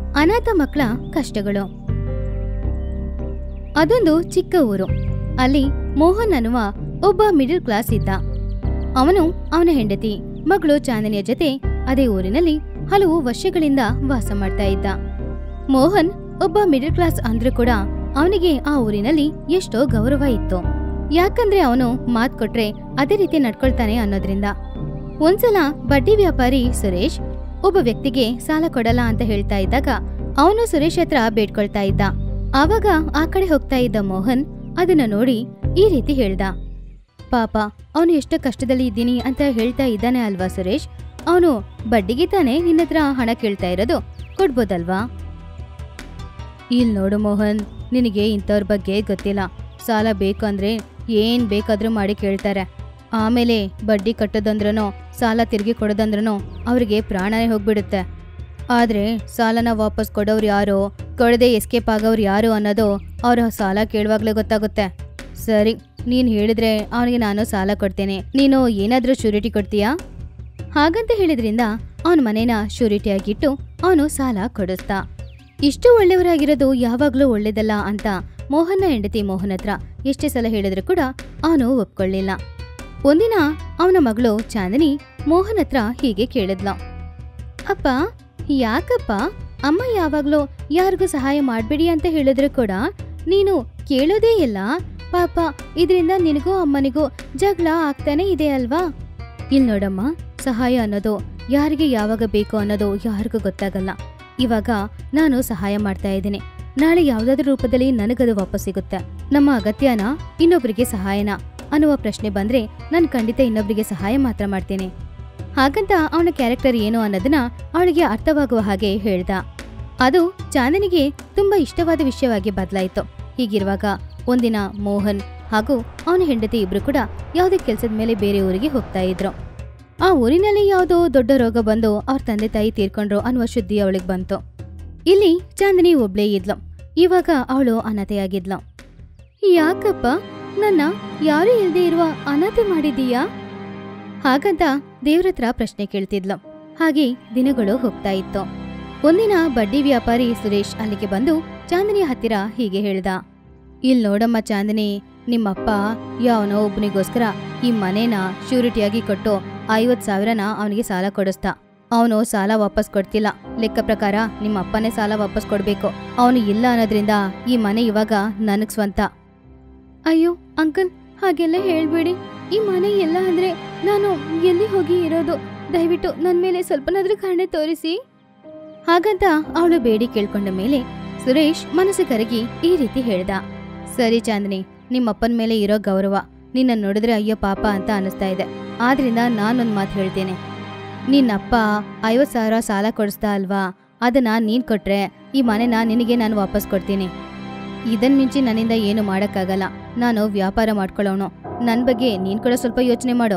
ಅನಾಥ ಮಕ್ಕಳ ಕಷ್ಟಗಳು ಅದೊಂದು ಚಿಕ್ಕ ಊರು ಅಲ್ಲಿ ಮೋಹನ್ ಅನ್ನುವ ಒಬ್ಬ ಮಿಡಲ್ ಕ್ಲಾಸ್ ಇದ್ದ ಅವನು ಅವನ ಹೆಂಡತಿ ಮಗಳು ಚಾಂದನಿಯ ಜೊತೆ ಅದೇ ಊರಿನಲ್ಲಿ ಹಲವು ವರ್ಷಗಳಿಂದ ವಾಸ ಮಾಡ್ತಾ ಇದ್ದ ಮೋಹನ್ ಒಬ್ಬ ಮಿಡಲ್ ಕ್ಲಾಸ್ ಅಂದ್ರೂ ಕೂಡ ಅವನಿಗೆ ಆ ಊರಿನಲ್ಲಿ ಎಷ್ಟೋ ಗೌರವ ಇತ್ತು ಯಾಕಂದ್ರೆ ಅವನು ಮಾತ್ ಕೊಟ್ರೆ ಅದೇ ರೀತಿ ನಡ್ಕೊಳ್ತಾನೆ ಅನ್ನೋದ್ರಿಂದ ಒಂದ್ಸಲ ಬಡ್ಡಿ ವ್ಯಾಪಾರಿ ಸುರೇಶ್ ಒಬ್ಬ ವ್ಯಕ್ತಿಗೆ ಸಾಲ ಕೊಡಲ್ಲ ಅಂತ ಹೇಳ್ತಾ ಇದ್ದಾಗ ಅವನು ಸುರೇಶ್ ಹತ್ರ ಬೇಡ್ಕೊಳ್ತಾ ಇದ್ದ ಆವಾಗ ಆ ಕಡೆ ಹೋಗ್ತಾ ಇದ್ದ ಮೋಹನ್ ಅದನ್ನ ನೋಡಿ ಈ ರೀತಿ ಹೇಳ್ದ ಪಾಪ ಅವನು ಎಷ್ಟು ಕಷ್ಟದಲ್ಲಿ ಇದ್ದೀನಿ ಅಂತ ಹೇಳ್ತಾ ಇದ್ದಾನೆ ಅಲ್ವಾ ಸುರೇಶ್ ಅವನು ಬಡ್ಡಿಗೆ ತಾನೇ ನಿನ್ನ ಹತ್ರ ಹಣ ಕೇಳ್ತಾ ಇರೋದು ಕೊಡ್ಬೋದಲ್ವಾ ಇಲ್ ನೋಡು ಮೋಹನ್ ನಿನಗೆ ಇಂಥವ್ರ ಬಗ್ಗೆ ಗೊತ್ತಿಲ್ಲ ಸಾಲ ಬೇಕು ಅಂದ್ರೆ ಏನ್ ಬೇಕಾದ್ರೂ ಮಾಡಿ ಕೇಳ್ತಾರೆ ಆಮೇಲೆ ಬಡ್ಡಿ ಕಟ್ಟೋದಂದ್ರೂ ಸಾಲ ತಿರುಗಿ ಕೊಡೋದಂದ್ರೂ ಅವ್ರಿಗೆ ಪ್ರಾಣನೇ ಹೋಗ್ಬಿಡುತ್ತೆ ಆದ್ರೆ ಸಾಲನ ವಾಪಸ್ ಕೊಡೋರು ಯಾರು ಕೊಡದೆ ಎಸ್ಕೇಪ್ ಆಗೋರು ಯಾರು ಅನ್ನೋದು ಅವ್ರ ಸಾಲ ಕೇಳುವಾಗ್ಲೇ ಗೊತ್ತಾಗುತ್ತೆ ಸರಿ ನೀನ್ ಹೇಳಿದ್ರೆ ಅವನಿಗೆ ನಾನು ಸಾಲ ಕೊಡ್ತೇನೆ ನೀನು ಏನಾದ್ರೂ ಶ್ಯೂರಿಟಿ ಕೊಡ್ತೀಯಾ ಹಾಗಂತ ಹೇಳಿದ್ರಿಂದ ಅವನ ಮನೇನ ಶ್ಯೂರಿಟಿಯಾಗಿಟ್ಟು ಅವನು ಸಾಲ ಕೊಡಿಸ್ದ ಇಷ್ಟು ಒಳ್ಳೆಯವರಾಗಿರೋದು ಯಾವಾಗ್ಲೂ ಒಳ್ಳೇದಲ್ಲ ಅಂತ ಮೋಹನ್ನ ಹೆಂಡತಿ ಮೋಹನ್ ಹತ್ರ ಎಷ್ಟೇ ಸಲ ಹೇಳಿದ್ರು ಕೂಡ ಅವನು ಒಪ್ಕೊಳ್ಳಿಲ್ಲ ಒಂದಿನ ಅವನ ಮಗಳು ಚಾಂದಿನಿ ಮೋಹನ್ ಹತ್ರ ಹೀಗೆ ಕೇಳಿದ್ಲು ಅಪ್ಪ ಯಾಕಪ್ಪ ಅಮ್ಮ ಯಾವಾಗ್ಲೂ ಯಾರಿಗೂ ಸಹಾಯ ಮಾಡ್ಬೇಡಿ ಅಂತ ಹೇಳಿದ್ರು ಕೂಡ ನೀನು ಕೇಳೋದೇ ಇಲ್ಲ ಪಾಪ ಇದರಿಂದ ನಿನಗೂ ಅಮ್ಮನಿಗೂ ಜಗಳ ಆಗ್ತಾನೆ ಇದೆ ಅಲ್ವಾ ಇಲ್ ನೋಡಮ್ಮ ಸಹಾಯ ಅನ್ನೋದು ಯಾರಿಗೆ ಯಾವಾಗ ಬೇಕು ಅನ್ನೋದು ಯಾರಿಗೂ ಗೊತ್ತಾಗಲ್ಲ ಇವಾಗ ನಾನು ಸಹಾಯ ಮಾಡ್ತಾ ಇದ್ದೀನಿ ನಾಳೆ ಯಾವ್ದಾದ್ರೂ ರೂಪದಲ್ಲಿ ನನಗದು ವಾಪಸ್ ಸಿಗುತ್ತೆ ನಮ್ಮ ಅಗತ್ಯನ ಇನ್ನೊಬ್ರಿಗೆ ಸಹಾಯನ ಅನ್ನುವ ಪ್ರಶ್ನೆ ಬಂದ್ರೆ ನಾನು ಖಂಡಿತ ಇನ್ನೊಬ್ರಿಗೆ ಸಹಾಯ ಮಾತ್ರ ಮಾಡ್ತೇನೆ ಹಾಗಂತ ಅವನ ಕ್ಯಾರೆಕ್ಟರ್ ಏನು ಅನ್ನೋದನ್ನ ಅವಳಿಗೆ ಅರ್ಥವಾಗುವ ಹಾಗೆ ಹೇಳ್ದ ಅದು ಚಾಂದನಿಗೆ ತುಂಬಾ ಇಷ್ಟವಾದ ವಿಷಯವಾಗಿ ಬದಲಾಯಿತು ಹೀಗಿರುವಾಗ ಒಂದಿನ ಮೋಹನ್ ಹಾಗೂ ಅವನ ಹೆಂಡತಿ ಇಬ್ರು ಕೂಡ ಯಾವುದೇ ಕೆಲಸದ ಮೇಲೆ ಬೇರೆ ಊರಿಗೆ ಹೋಗ್ತಾ ಇದ್ರು ಆ ಊರಿನಲ್ಲಿ ಯಾವುದೋ ದೊಡ್ಡ ರೋಗ ಬಂದು ಅವ್ರ ತಂದೆ ತಾಯಿ ತೀರ್ಕೊಂಡ್ರು ಅನ್ನುವ ಸುದ್ದಿ ಅವಳಿಗೆ ಬಂತು ಇಲ್ಲಿ ಚಾಂದಿನಿ ಒಬ್ಳೇ ಇದ್ಲು ಇವಾಗ ಅವಳು ಅನಾಥೆಯಾಗಿದ್ಲು ಯಾಕಪ್ಪ ನನ್ನ ಯಾರು ಇಲ್ಲದೆ ಇರುವ ಅನಾಥೆ ಮಾಡಿದೀಯಾ ಹಾಗಂತ ದೇವ್ರತ್ರ ಪ್ರಶ್ನೆ ಕೇಳ್ತಿದ್ಲು ಹಾಗೆ ದಿನಗಳು ಹೋಗ್ತಾ ಇತ್ತು ಒಂದಿನ ಬಡ್ಡಿ ವ್ಯಾಪಾರಿ ಸುರೇಶ್ ಅಲ್ಲಿಗೆ ಬಂದು ಚಾಂದಿನಿಯ ಹತ್ತಿರ ಹೀಗೆ ಹೇಳ್ದ ಇಲ್ ನೋಡಮ್ಮ ಚಾಂದಿನಿ ನಿಮ್ಮಪ್ಪ ಯಾವನೋ ಒಬ್ಬನಿಗೋಸ್ಕರ ಈ ಮನೇನ ಶ್ಯೂರಿಟಿಯಾಗಿ ಕೊಟ್ಟು ಐವತ್ ಸಾವಿರನ ಅವನಿಗೆ ಸಾಲ ಕೊಡಿಸ್ದ ಅವನು ಸಾಲ ವಾಪಸ್ ಕೊಡ್ತಿಲ್ಲ ಲೆಕ್ಕ ಪ್ರಕಾರ ನಿಮ್ಮ ಅಪ್ಪನೇ ಸಾಲ ವಾಪಸ್ ಕೊಡ್ಬೇಕು ಅವನು ಇಲ್ಲ ಅನ್ನೋದ್ರಿಂದ ಈ ಮನೆ ಇವಾಗ ನನಗ್ ಸ್ವಂತ ಅಯ್ಯೋ ಅಂಕಲ್ ಹಾಗೆಲ್ಲ ಹೇಳ್ಬೇಡಿ ಈ ಮನೆ ಎಲ್ಲ ಅಂದ್ರೆ ನಾನು ಎಲ್ಲಿ ಹೋಗಿ ಇರೋದು ದಯವಿಟ್ಟು ನನ್ನ ಮೇಲೆ ಸ್ವಲ್ಪನಾದ್ರೂ ಕರುಣೆ ತೋರಿಸಿ ಹಾಗಂತ ಅವಳು ಬೇಡಿ ಕೇಳ್ಕೊಂಡ ಮೇಲೆ ಸುರೇಶ್ ಮನಸ್ಸು ಕರಗಿ ಈ ರೀತಿ ಹೇಳ್ದ ಸರಿ ಚಾಂದಿನಿ ನಿಮ್ಮಪ್ಪನ ಮೇಲೆ ಇರೋ ಗೌರವ ನಿನ್ನ ನೋಡಿದ್ರೆ ಅಯ್ಯೋ ಪಾಪ ಅಂತ ಅನಿಸ್ತಾ ಇದೆ ಆದ್ರಿಂದ ನಾನೊಂದು ಮಾತು ಹೇಳ್ತೇನೆ ನಿನ್ನಪ್ಪ ಐವತ್ತು ಸಾವಿರ ಸಾಲ ಕೊಡಿಸ್ದ ಅಲ್ವಾ ಅದನ್ನ ನೀನ್ ಕೊಟ್ರೆ ಈ ಮನೆನ ನಿನಗೆ ನಾನು ವಾಪಸ್ ಕೊಡ್ತೀನಿ ಇದನ್ ಮಿಂಚಿ ನನ್ನಿಂದ ಏನು ಮಾಡಕ್ಕಾಗಲ್ಲ ನಾನು ವ್ಯಾಪಾರ ಮಾಡ್ಕೊಳ್ಳೋನು ನನ್ ಬಗ್ಗೆ ನೀನ್ ಕೂಡ ಸ್ವಲ್ಪ ಯೋಚನೆ ಮಾಡು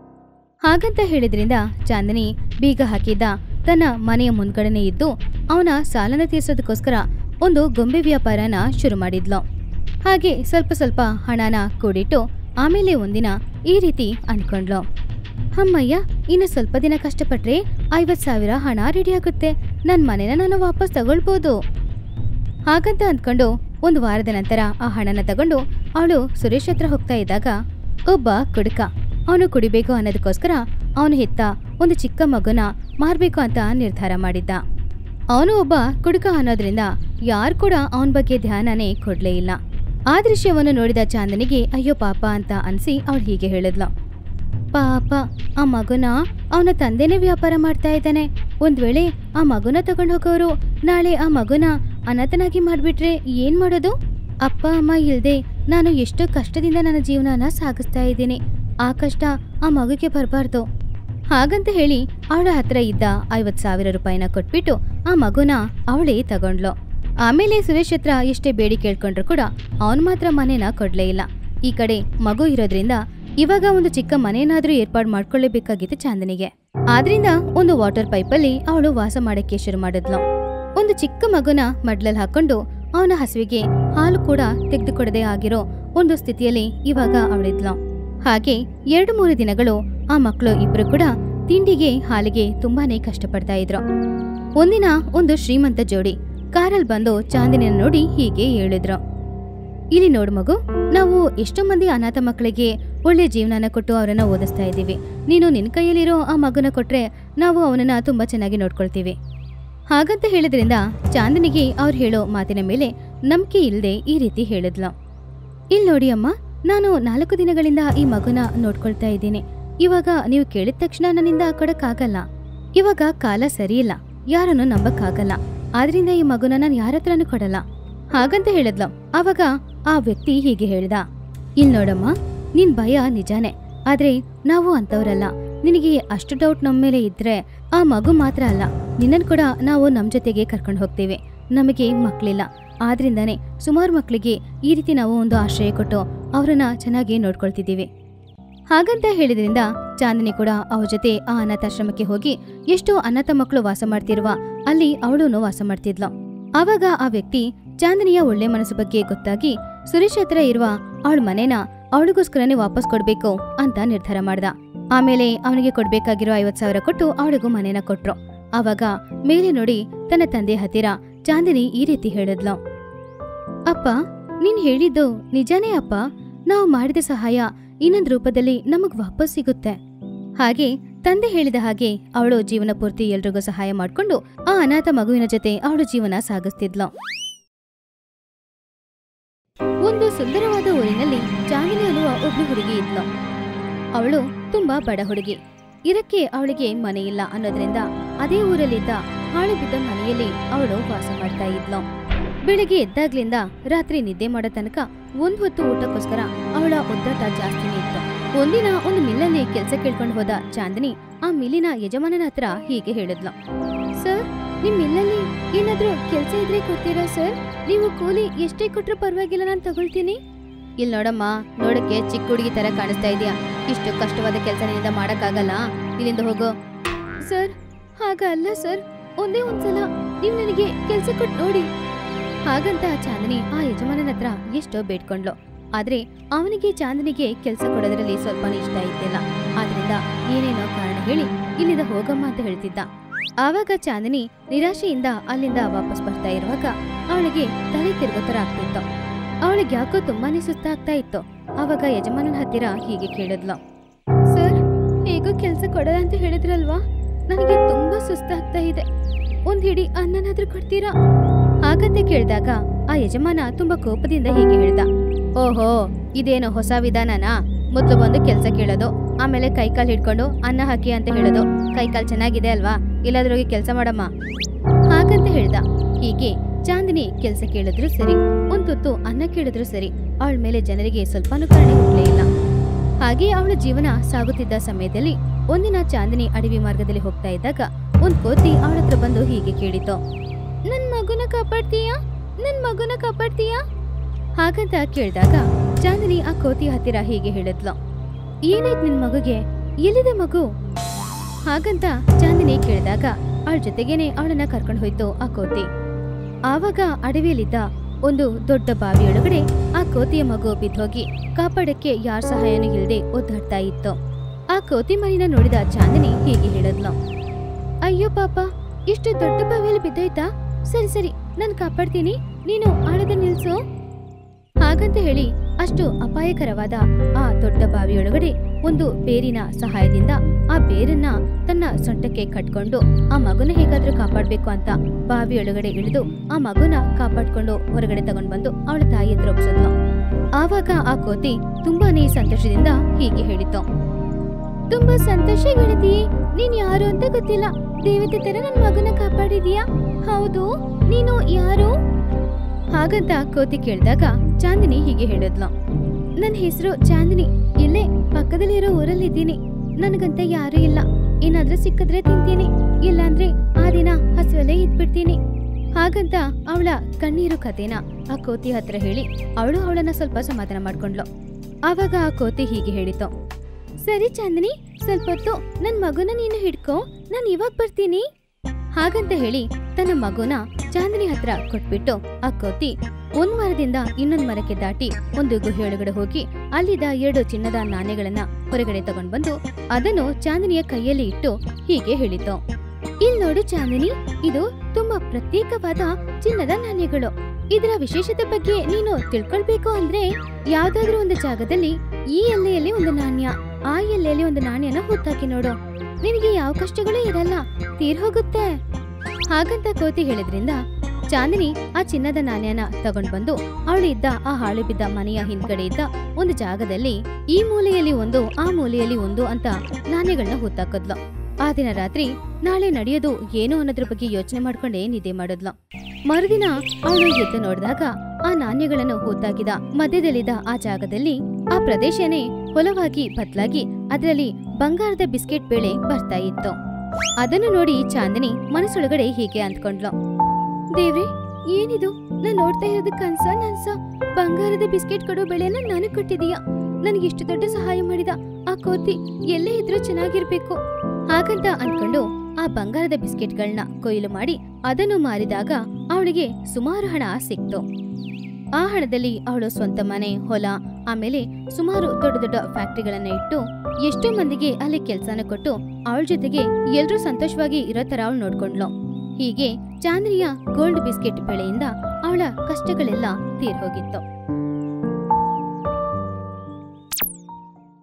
ಹಾಗಂತ ಹೇಳಿದ್ರಿಂದ ಚಾಂದಿನಿ ಬೀಗ ಹಾಕಿದ್ದ ತನ್ನ ಮನೆಯ ಮುಂದ್ಗಡೆನೆ ಇದ್ದು ಅವನ ಸಾಲನ ತೀರ್ಸೋದಕ್ಕೋಸ್ಕರ ಒಂದು ಗೊಂಬೆ ವ್ಯಾಪಾರನ ಶುರು ಮಾಡಿದ್ಲು ಹಾಗೆ ಸ್ವಲ್ಪ ಸ್ವಲ್ಪ ಹಣನ ಕೂಡಿಟ್ಟು ಆಮೇಲೆ ಒಂದಿನ ಈ ರೀತಿ ಅನ್ಕೊಂಡ್ಲು ಅಮ್ಮಯ್ಯ ಇನ್ನು ಸ್ವಲ್ಪ ದಿನ ಕಷ್ಟಪಟ್ರೆ ಐವತ್ ಸಾವಿರ ಹಣ ರೆಡಿ ಆಗುತ್ತೆ ನನ್ ಮನೆನ ನಾನು ವಾಪಸ್ ತಗೊಳ್ಬೋದು ಹಾಗಂತ ಅಂದ್ಕೊಂಡು ಒಂದು ವಾರದ ನಂತರ ಆ ಹಣನ ತಗೊಂಡು ಅವಳು ಸುರೇಶ್ ಹತ್ರ ಹೋಗ್ತಾ ಇದ್ದಾಗ ಒಬ್ಬ ಕುಡುಕ ಅವನು ಕುಡಿಬೇಕು ಅನ್ನೋದಕ್ಕೋಸ್ಕರ ಅವನು ಹೆತ್ತ ಒಂದು ಚಿಕ್ಕ ಮಗುನ ಮಾರ್ಬೇಕು ಅಂತ ನಿರ್ಧಾರ ಮಾಡಿದ್ದ ಅವನು ಒಬ್ಬ ಕುಡುಕ ಅನ್ನೋದ್ರಿಂದ ಯಾರು ಕೂಡ ಅವನ ಬಗ್ಗೆ ಧ್ಯಾನನೇ ಕೊಡ್ಲೇ ಇಲ್ಲ ಆ ದೃಶ್ಯವನ್ನು ನೋಡಿದ ಚಾಂದನಿಗೆ ಅಯ್ಯೋ ಪಾಪ ಅಂತ ಅನ್ಸಿ ಅವಳು ಹೀಗೆ ಹೇಳಿದ್ಲು ಪಾಪ ಆ ಮಗುನ ಅವನ ತಂದೆನೇ ವ್ಯಾಪಾರ ಮಾಡ್ತಾ ಇದ್ದಾನೆ ಒಂದ್ ವೇಳೆ ಆ ಮಗುನ ತಗೊಂಡು ಹೋಗೋರು ನಾಳೆ ಆ ಮಗುನ ಅನಾಥನಾಗಿ ಮಾಡ್ಬಿಟ್ರೆ ಏನ್ ಮಾಡೋದು ಅಪ್ಪ ಅಮ್ಮ ಇಲ್ದೆ ನಾನು ಎಷ್ಟು ಕಷ್ಟದಿಂದ ನನ್ನ ಜೀವನನ ಸಾಗಿಸ್ತಾ ಇದ್ದೀನಿ ಆ ಕಷ್ಟ ಆ ಮಗುಗೆ ಬರಬಾರ್ದು ಹಾಗಂತ ಹೇಳಿ ಅವಳ ಹತ್ರ ಇದ್ದ ಐವತ್ ಸಾವಿರ ರೂಪಾಯಿನ ಕೊಟ್ಬಿಟ್ಟು ಆ ಮಗುನ ಅವಳೇ ತಗೊಂಡ್ಲು ಆಮೇಲೆ ಸುರೇಶ್ ಹತ್ರ ಎಷ್ಟೇ ಬೇಡಿ ಕೇಳ್ಕೊಂಡ್ರು ಕೂಡ ಅವನ್ ಮಾತ್ರ ಮನೇನ ಕೊಡ್ಲೇ ಇಲ್ಲ ಈ ಕಡೆ ಮಗು ಇರೋದ್ರಿಂದ ಇವಾಗ ಒಂದು ಚಿಕ್ಕ ಮನೇನಾದ್ರೂ ಏರ್ಪಾಡು ಮಾಡ್ಕೊಳ್ಳೇಬೇಕಾಗಿತ್ತು ಚಾಂದನಿಗೆ ಆದ್ರಿಂದ ಒಂದು ವಾಟರ್ ಪೈಪಲ್ಲಿ ಅವಳು ವಾಸ ಮಾಡಕ್ಕೆ ಶುರು ಮಾಡಿದ್ಲು ಒಂದು ಚಿಕ್ಕ ಮಗುನ ಮಡ್ಲಲ್ಲಿ ಹಾಕೊಂಡು ಅವನ ಹಸುವಿಗೆ ಹಾಲು ಕೂಡ ತೆಗೆದುಕೊಡದೆ ಆಗಿರೋ ಒಂದು ಸ್ಥಿತಿಯಲ್ಲಿ ಇವಾಗ ಅವಳಿದ್ಲು ಹಾಗೆ ಎರಡು ಮೂರು ದಿನಗಳು ಆ ಮಕ್ಕಳು ಇಬ್ರು ಕೂಡ ತಿಂಡಿಗೆ ಹಾಲಿಗೆ ತುಂಬಾನೇ ಕಷ್ಟಪಡ್ತಾ ಇದ್ರು ಒಂದಿನ ಒಂದು ಶ್ರೀಮಂತ ಜೋಡಿ ಕಾರಲ್ಲಿ ಬಂದು ಚಾಂದಿನಿನ ನೋಡಿ ಹೀಗೆ ಹೇಳಿದ್ರು ಇಲ್ಲಿ ನೋಡು ಮಗು ನಾವು ಎಷ್ಟೋ ಮಂದಿ ಅನಾಥ ಮಕ್ಕಳಿಗೆ ಒಳ್ಳೆ ಜೀವನನ ಕೊಟ್ಟು ಅವರನ್ನ ಓದಿಸ್ತಾ ಇದ್ದೀವಿ ನೀನು ನಿನ್ನ ಕೈಯಲ್ಲಿರೋ ಆ ಮಗುನ ಕೊಟ್ರೆ ನಾವು ಅವನನ್ನ ತುಂಬಾ ಚೆನ್ನಾಗಿ ನೋಡ್ಕೊಳ್ತೀವಿ ಹಾಗಂತ ಹೇಳಿದ್ರಿಂದ ಚಾಂದಿನಿಗೆ ಅವ್ರು ಹೇಳೋ ಮಾತಿನ ಮೇಲೆ ನಂಬಿಕೆ ಇಲ್ಲದೆ ಈ ರೀತಿ ಹೇಳಿದ್ಲು ಇಲ್ಲಿ ನೋಡಿ ಅಮ್ಮ ನಾನು ನಾಲ್ಕು ದಿನಗಳಿಂದ ಈ ಮಗುನ ನೋಡ್ಕೊಳ್ತಾ ಇದ್ದೀನಿ ಇವಾಗ ನೀವು ಕೇಳಿದ ತಕ್ಷಣ ನನ್ನಿಂದ ಕೊಡಕ್ಕಾಗಲ್ಲ ಇವಾಗ ಕಾಲ ಸರಿಯಿಲ್ಲ ಯಾರನ್ನು ನಂಬಕ್ಕಾಗಲ್ಲ ಆದ್ರಿಂದ ಈ ಮಗುನ ನಾನು ಯಾರ ಹತ್ರನೂ ಕೊಡಲ್ಲ ಹಾಗಂತ ಹೇಳಿದ್ಲು ಆವಾಗ ಆ ವ್ಯಕ್ತಿ ಹೀಗೆ ಹೇಳ್ದ ಇಲ್ ನೋಡಮ್ಮ ನಿನ್ ಭಯ ನಿಜಾನೇ ಆದ್ರೆ ನಾವು ಅಂತವ್ರಲ್ಲ ನಿನಗೆ ಅಷ್ಟು ಡೌಟ್ ನಮ್ಮ ಮೇಲೆ ಇದ್ರೆ ಆ ಮಗು ಮಾತ್ರ ಅಲ್ಲ ನಿನ್ನನ್ ಕೂಡ ನಾವು ನಮ್ ಜೊತೆಗೆ ಕರ್ಕೊಂಡು ಹೋಗ್ತೇವೆ ನಮಗೆ ಮಕ್ಳಿಲ್ಲ ಆದ್ರಿಂದಾನೇ ಸುಮಾರು ಮಕ್ಕಳಿಗೆ ಈ ರೀತಿ ನಾವು ಒಂದು ಆಶ್ರಯ ಕೊಟ್ಟು ಅವರನ್ನ ಚೆನ್ನಾಗಿ ನೋಡ್ಕೊಳ್ತಿದ್ದೀವಿ ಹಾಗಂತ ಹೇಳಿದ್ರಿಂದ ಚಾಂದಿನಿ ಕೂಡ ಅವ್ರ ಜೊತೆ ಆ ಅನಾಥಾಶ್ರಮಕ್ಕೆ ಹೋಗಿ ಎಷ್ಟೋ ಅನಾಥ ಮಕ್ಕಳು ವಾಸ ಮಾಡ್ತಿರುವ ಅಲ್ಲಿ ಅವಳು ವಾಸ ಮಾಡ್ತಿದ್ಲು ಆವಾಗ ಆ ವ್ಯಕ್ತಿ ಚಾಂದಿನಿಯ ಒಳ್ಳೆ ಮನಸ್ಸು ಬಗ್ಗೆ ಗೊತ್ತಾಗಿ ಸುರೇಶ್ ಹತ್ರ ಇರುವ ಅವಳ ಮನೇನ ಅವಳಿಗೋಸ್ಕರನೇ ವಾಪಸ್ ಕೊಡ್ಬೇಕು ಅಂತ ನಿರ್ಧಾರ ಮಾಡ್ದ ಆಮೇಲೆ ಅವನಿಗೆ ಕೊಡ್ಬೇಕಾಗಿರೋ ಐವತ್ ಸಾವಿರ ಕೊಟ್ಟು ಅವಳಿಗೂ ಮನೇನ ಕೊಟ್ರು ಆವಾಗ ಮೇಲೆ ನೋಡಿ ತನ್ನ ತಂದೆ ಹತ್ತಿರ ಚಾಂದಿನಿ ಈ ರೀತಿ ಹೇಳಿದ್ಲು ಅಪ್ಪ ನೀನ್ ಹೇಳಿದ್ದು ನಿಜಾನೇ ಅಪ್ಪ ನಾವು ಮಾಡಿದ ಸಹಾಯ ಇನ್ನೊಂದ್ ರೂಪದಲ್ಲಿ ನಮಗ್ ವಾಪಸ್ ಸಿಗುತ್ತೆ ಹಾಗೆ ತಂದೆ ಹೇಳಿದ ಹಾಗೆ ಅವಳು ಜೀವನ ಪೂರ್ತಿ ಎಲ್ರಿಗೂ ಸಹಾಯ ಮಾಡ್ಕೊಂಡು ಆ ಅನಾಥ ಮಗುವಿನ ಜೊತೆ ಅವಳು ಜೀವನ ಸಾಗಿಸ್ತಿದ್ಲು ಒಂದು ಸುಂದರವಾದ ಊರಿನಲ್ಲಿ ಚಾಂದಿನಿ ಅನ್ನುವ ಒಬ್ಳು ಹುಡುಗಿ ಇದ್ಲು ಅವಳು ತುಂಬಾ ಬಡ ಹುಡುಗಿ ಇದಕ್ಕೆ ಅವಳಿಗೆ ಮನೆ ಇಲ್ಲ ಅನ್ನೋದ್ರಿಂದ ಅದೇ ಊರಲ್ಲಿದ್ದ ಹಾಳು ಬಿದ್ದ ಮನೆಯಲ್ಲಿ ಅವಳು ವಾಸ ಮಾಡ್ತಾ ಇದ್ಲು ಬೆಳಿಗ್ಗೆ ಎದ್ದಾಗ್ಲಿಂದ ರಾತ್ರಿ ನಿದ್ದೆ ಮಾಡೋ ತನಕ ಒಂದ್ ಹೊತ್ತು ಊಟಕ್ಕೋಸ್ಕರ ಅವಳ ಒದ್ದಾಟ ಜಾಸ್ತಿನೇ ಇತ್ತು ಒಂದಿನ ಒಂದು ಮಿಲ್ಲಲ್ಲಿ ಕೆಲ್ಸ ಕೇಳ್ಕೊಂಡು ಹೋದ ಚಾಂದಿನಿ ಆ ಮಿಲ್ಲಿನ ಯಜಮಾನನ ಹತ್ರ ಹೀಗೆ ಹೇಳಿದ್ಲು ಸರ್ ನಿಮ್ ಮಿಲ್ಲಲ್ಲಿ ಏನಾದ್ರೂ ಕೆಲ್ಸ ಇದ್ರೆ ಕೊಡ್ತೀರಾ ಸರ್ ನೀವು ಕೂಲಿ ಎಷ್ಟೇ ಕೊಟ್ರೂ ಪರವಾಗಿಲ್ಲ ನಾನು ತಗೊಳ್ತೀನಿ ಇಲ್ಲಿ ನೋಡಮ್ಮ ನೋಡಕ್ಕೆ ಚಿಕ್ಕ ಹುಡುಗಿ ತರ ಕಾಣಿಸ್ತಾ ಇದೆಯಾ ಇಷ್ಟು ಕಷ್ಟವಾದ ಕೆಲಸ ನಿನ್ನಿಂದ ಮಾಡಕ್ಕಾಗಲ್ಲ ಇಲ್ಲಿಂದ ಹೋಗು ಸರ್ ಹಾಗಲ್ಲ ಸರ್ ಒಂದೇ ಒಂದ್ಸಲ ನೀವು ನನಗೆ ಕೆಲ್ಸ ಕೊಟ್ಟು ನೋಡಿ ಹಾಗಂತ ಚಾಂದಿನಿ ಆ ಯಜಮಾನನ ಹತ್ರ ಎಷ್ಟೋ ಬೇಡ್ಕೊಂಡ್ಲು ಆದ್ರೆ ಅವನಿಗೆ ಚಾಂದಿನಿಗೆ ಕೆಲಸ ಕೊಡೋದ್ರಲ್ಲಿ ಸ್ವಲ್ಪನೂ ಇಷ್ಟ ಇದ್ದಿಲ್ಲ ಆದ್ರಿಂದ ಏನೇನೋ ಕಾರಣ ಹೇಳಿ ಇಲ್ಲಿಂದ ಹೋಗಮ್ಮ ಅಂತ ಹೇಳ್ತಿದ್ದ ಆವಾಗ ಚಾಂದಿನಿ ನಿರಾಶೆಯಿಂದ ಅಲ್ಲಿಂದ ವಾಪಸ್ ಬರ್ತಾ ಇರುವಾಗ ಅವಳಿಗೆ ತಲೆ ತಿರುಗೋ ತರ ಆಗ್ತಿತ್ತು ಅವಳಿಗೆ ಯಾಕೋ ತುಂಬಾನೇ ಸುಸ್ತಾಗ್ತಾ ಇತ್ತು ಆವಾಗ ಯಜಮಾನನ ಹತ್ತಿರ ಹೀಗೆ ಕೇಳಿದ್ಲು ಸರ್ ಹೇಗೋ ಕೆಲಸ ಕೊಡಲ್ಲ ಅಂತ ಹೇಳಿದ್ರಲ್ವಾ ನನಗೆ ತುಂಬಾ ಸುಸ್ತಾಗ್ತಾ ಇದೆ ಒಂದ್ ಹಿಡಿ ಅನ್ನನಾದ್ರೂ ಕೊಡ್ತೀರಾ ಹಾಗಂತ ಕೇಳಿದಾಗ ಆ ಯಜಮಾನ ತುಂಬಾ ಕೋಪದಿಂದ ಹೀಗೆ ಹೇಳ್ದ ಓಹೋ ಇದೇನೋ ಹೊಸ ವಿಧಾನನಾ ಮೊದ್ಲು ಬಂದು ಕೆಲ್ಸ ಕೇಳೋದು ಆಮೇಲೆ ಕೈಕಾಲ್ ಹಿಡ್ಕೊಂಡು ಅನ್ನ ಹಾಕಿ ಅಂತ ಹೇಳೋದು ಕೈಕಾಲ್ ಚೆನ್ನಾಗಿದೆ ಅಲ್ವಾ ಇಲ್ಲಾದ್ರೂ ಹೋಗಿ ಕೆಲಸ ಮಾಡಮ್ಮ ಹಾಗಂತ ಹೇಳ್ದ ಹೀಗೆ ಚಾಂದಿನಿ ಕೆಲ್ಸ ಕೇಳಿದ್ರು ಸರಿ ಒಂದ್ ತುತ್ತು ಅನ್ನ ಕೇಳಿದ್ರು ಸರಿ ಅವಳ ಮೇಲೆ ಜನರಿಗೆ ಸ್ವಲ್ಪನೂ ಕರುಣೆ ಹುಟ್ಲೇ ಇಲ್ಲ ಹಾಗೆ ಅವಳ ಜೀವನ ಸಾಗುತ್ತಿದ್ದ ಸಮಯದಲ್ಲಿ ಒಂದಿನ ಚಾಂದಿನಿ ಅಡವಿ ಮಾರ್ಗದಲ್ಲಿ ಹೋಗ್ತಾ ಇದ್ದಾಗ ಒಂದ್ ಕೋತಿ ಅವಳ ಹತ್ರ ಬಂದು ಹೀಗೆ ಕೇಳಿತು ನನ್ ಮಗುನ ಕಾಪಾಡ್ತೀಯಾ ನನ್ ಮಗುನ ಕಾಪಾಡ್ತೀಯಾ ಹಾಗಂತ ಕೇಳಿದಾಗ ಚಾಂದಿನಿ ಆ ಕೋತಿ ಹತ್ತಿರ ಹೀಗೆ ಹೇಳಿದ್ಲು ಏನಾಯ್ತು ನಿನ್ ಮಗುಗೆ ಎಲ್ಲಿದೆ ಮಗು ಹಾಗಂತ ಚಾಂದಿನಿ ಕೇಳಿದಾಗ ಅವಳ ಜೊತೆಗೇನೆ ಅವಳನ್ನ ಕರ್ಕೊಂಡು ಹೋಯ್ತು ಆ ಕೋತಿ ಆವಾಗ ಅಡವಿಯಲ್ಲಿದ್ದ ಒಂದು ದೊಡ್ಡ ಬಾವಿಯೊಳಗಡೆ ಆ ಕೋತಿಯ ಮಗು ಬಿದ್ದೋಗಿ ಕಾಪಾಡಕ್ಕೆ ಯಾರ ಸಹಾಯನೂ ಇಲ್ಲದೆ ಒದ್ದಾಡ್ತಾ ಇತ್ತು ಆ ಕೋತಿ ಮರಿನ ನೋಡಿದ ಚಾಂದಿನಿ ಹೀಗೆ ಹೇಳಿದ್ಲು ಅಯ್ಯೋ ಪಾಪ ಇಷ್ಟು ದೊಡ್ಡ ಬಾವಿಯಲ್ಲಿ ಬಿದ್ದೋಯ್ತಾ ಸರಿ ಸರಿ ನಾನು ಕಾಪಾಡ್ತೀನಿ ನೀನು ಆಳದ ನಿಲ್ಸು ಹಾಗಂತ ಹೇಳಿ ಅಷ್ಟು ಅಪಾಯಕರವಾದ ಆ ದೊಡ್ಡ ಬಾವಿಯೊಳಗಡೆ ಒಂದು ಬೇರಿನ ಸಹಾಯದಿಂದ ಆ ಬೇರನ್ನ ತನ್ನ ಸೊಂಟಕ್ಕೆ ಕಟ್ಕೊಂಡು ಆ ಮಗುನ ಹೇಗಾದ್ರೂ ಕಾಪಾಡ್ಬೇಕು ಅಂತ ಬಾವಿಯೊಳಗಡೆ ಇಳಿದು ಆ ಮಗುನ ಕಾಪಾಡ್ಕೊಂಡು ಹೊರಗಡೆ ತಗೊಂಡ್ ಬಂದು ಅವಳ ತಾಯಿ ಹತ್ರ ಒಪ್ಸಿದ್ಲು ಆವಾಗ ಆ ಕೋತಿ ತುಂಬಾನೇ ಸಂತೋಷದಿಂದ ಹೀಗೆ ಹೇಳಿತು ತುಂಬಾ ಸಂತೋಷ ಗೆಳತಿಯೇ ನೀನ್ ಯಾರು ಅಂತ ಗೊತ್ತಿಲ್ಲ ದೇವತೆ ತರ ನನ್ ಮಗನ ಕಾಪಾಡಿದೀಯಾ ಹೌದು ನೀನು ಯಾರು ಹಾಗಂತ ಕೋತಿ ಕೇಳಿದಾಗ ಚಾಂದಿನಿ ಹೀಗೆ ಹೇಳಿದ್ಲು ನನ್ನ ಹೆಸರು ಚಾಂದಿನಿ ಇಲ್ಲೇ ಪಕ್ಕದಲ್ಲಿರೋ ಊರಲ್ಲಿದ್ದೀನಿ ನನಗಂತ ಯಾರೂ ಇಲ್ಲ ಏನಾದ್ರೂ ಸಿಕ್ಕಿದ್ರೆ ತಿಂತೀನಿ ಇಲ್ಲಾಂದ್ರೆ ಆ ದಿನ ಹಸುವಲ್ಲೇ ಇದ್ಬಿಡ್ತೀನಿ ಹಾಗಂತ ಅವಳ ಕಣ್ಣೀರು ಕಥೆನ ಆ ಕೋತಿ ಹತ್ರ ಹೇಳಿ ಅವಳು ಅವಳನ್ನ ಸ್ವಲ್ಪ ಸಮಾಧಾನ ಮಾಡ್ಕೊಂಡ್ಲು ಆವಾಗ ಆ ಕೋತಿ ಹೀಗೆ ಹೇಳಿತು ಸರಿ ಚಾಂದಿನಿ ಸ್ವಲ್ಪ ಹೊತ್ತು ನನ್ ಮಗುನ ನೀನು ಹಿಡ್ಕೋ ನಾನು ಇವಾಗ ಬರ್ತೀನಿ ಹಾಗಂತ ಹೇಳಿ ತನ್ನ ಮಗುನ ಚಾಂದಿನಿ ಹತ್ರ ಕೊಟ್ಬಿಟ್ಟು ಆ ಕೋತಿ ಒಂದ್ ಮರದಿಂದ ಇನ್ನೊಂದ್ ಮರಕ್ಕೆ ದಾಟಿ ಒಂದು ಗುಹೆಯೊಳಗಡೆ ಹೋಗಿ ಅಲ್ಲಿದ್ದ ಎರಡು ಚಿನ್ನದ ನಾಣ್ಯಗಳನ್ನ ಹೊರಗಡೆ ತಗೊಂಡ್ ಬಂದು ಅದನ್ನು ಚಾಂದಿನಿಯ ಕೈಯಲ್ಲಿ ಇಟ್ಟು ಹೀಗೆ ಹೇಳಿತು ಇಲ್ ನೋಡು ಚಾಂದಿನಿ ಇದು ತುಂಬಾ ಪ್ರತ್ಯೇಕವಾದ ಚಿನ್ನದ ನಾಣ್ಯಗಳು ಇದರ ವಿಶೇಷತೆ ಬಗ್ಗೆ ನೀನು ತಿಳ್ಕೊಳ್ಬೇಕು ಅಂದ್ರೆ ಯಾವ್ದಾದ್ರೂ ಒಂದು ಜಾಗದಲ್ಲಿ ಈ ಎಲ್ಲೆಯಲ್ಲಿ ಒಂದು ನಾಣ್ಯ ಆ ಎಲ್ಲೆಯಲ್ಲಿ ಒಂದು ನಾಣ್ಯನ ಹುತ್ತಾಕಿ ನೋಡು ನಿನಗೆ ಯಾವ ಕಷ್ಟಗಳೂ ಇರಲ್ಲ ತೀರ್ ಹೋಗುತ್ತೆ ಹಾಗಂತ ಕೋತಿ ಹೇಳಿದ್ರಿಂದ ಚಾಂದಿನಿ ಆ ಚಿನ್ನದ ನಾಣ್ಯನ ತಗೊಂಡ್ ಬಂದು ಅವಳು ಇದ್ದ ಆ ಹಾಳು ಬಿದ್ದ ಮನೆಯ ಹಿಂದ್ಗಡೆ ಇದ್ದ ಒಂದು ಜಾಗದಲ್ಲಿ ಈ ಮೂಲೆಯಲ್ಲಿ ಒಂದು ಆ ಮೂಲೆಯಲ್ಲಿ ಒಂದು ಅಂತ ನಾಣ್ಯಗಳನ್ನ ಹುತ್ತಾಕದ್ಲು ಆ ದಿನ ರಾತ್ರಿ ನಾಳೆ ನಡೆಯೋದು ಏನು ಅನ್ನೋದ್ರ ಬಗ್ಗೆ ಯೋಚನೆ ಮಾಡ್ಕೊಂಡೇ ನಿದ್ದೆ ಮಾಡಿದ್ಲು ಮರುದಿನ ಅವಳು ಎದ್ದು ನೋಡಿದಾಗ ಆ ನಾಣ್ಯಗಳನ್ನು ಹೂತಾಕಿದ ಮಧ್ಯದಲ್ಲಿದ್ದ ಆ ಜಾಗದಲ್ಲಿ ಆ ಪ್ರದೇಶನೇ ಹೊಲವಾಗಿ ಬದಲಾಗಿ ಅದರಲ್ಲಿ ಬಂಗಾರದ ಬಿಸ್ಕೆಟ್ ಬೇಳೆ ಬರ್ತಾ ಇತ್ತು ಅದನ್ನು ನೋಡಿ ಚಾಂದಿನಿ ಮನಸ್ಸೊಳಗಡೆ ಹೀಗೆ ಅಂದ್ಕೊಂಡ್ಲು ದೇವ್ರೆ ಏನಿದು ನಾನ್ ನೋಡ್ತಾ ಇರೋದು ಕನ್ಸ ನನ್ಸ ಬಂಗಾರದ ಬಿಸ್ಕೆಟ್ ಕೊಡೋ ಬೆಳೆನ ನನಗ್ ಕೊಟ್ಟಿದೀಯ ನನಗೆ ಇಷ್ಟು ದೊಡ್ಡ ಸಹಾಯ ಮಾಡಿದ ಆ ಕೋತಿ ಎಲ್ಲೇ ಇದ್ರೂ ಚೆನ್ನಾಗಿರ್ಬೇಕು ಹಾಗಂತ ಅನ್ಕೊಂಡು ಆ ಬಂಗಾರದ ಬಿಸ್ಕೆಟ್ಗಳನ್ನ ಕೊಯ್ಲು ಮಾಡಿ ಅದನ್ನು ಮಾರಿದಾಗ ಅವಳಿಗೆ ಸುಮಾರು ಹಣ ಸಿಕ್ತು ಆ ಹಣದಲ್ಲಿ ಅವಳು ಸ್ವಂತ ಮನೆ ಹೊಲ ಆಮೇಲೆ ಸುಮಾರು ದೊಡ್ಡ ದೊಡ್ಡ ಫ್ಯಾಕ್ಟ್ರಿಗಳನ್ನ ಇಟ್ಟು ಎಷ್ಟೋ ಮಂದಿಗೆ ಅಲ್ಲಿ ಕೆಲ್ಸನ ಕೊಟ್ಟು ಅವಳ ಜೊತೆಗೆ ಎಲ್ರೂ ಸಂತೋಷವಾಗಿ ಇರೋ ತರ ಅವಳು ನೋಡ್ಕೊಂಡ್ಲು ಹೀಗೆ ಚಾಂದ್ರಿಯ ಗೋಲ್ಡ್ ಬಿಸ್ಕೆಟ್ ಬೆಳೆಯಿಂದ ಅವಳ ಕಷ್ಟಗಳೆಲ್ಲ ತೀರ್ ಹೋಗಿತ್ತು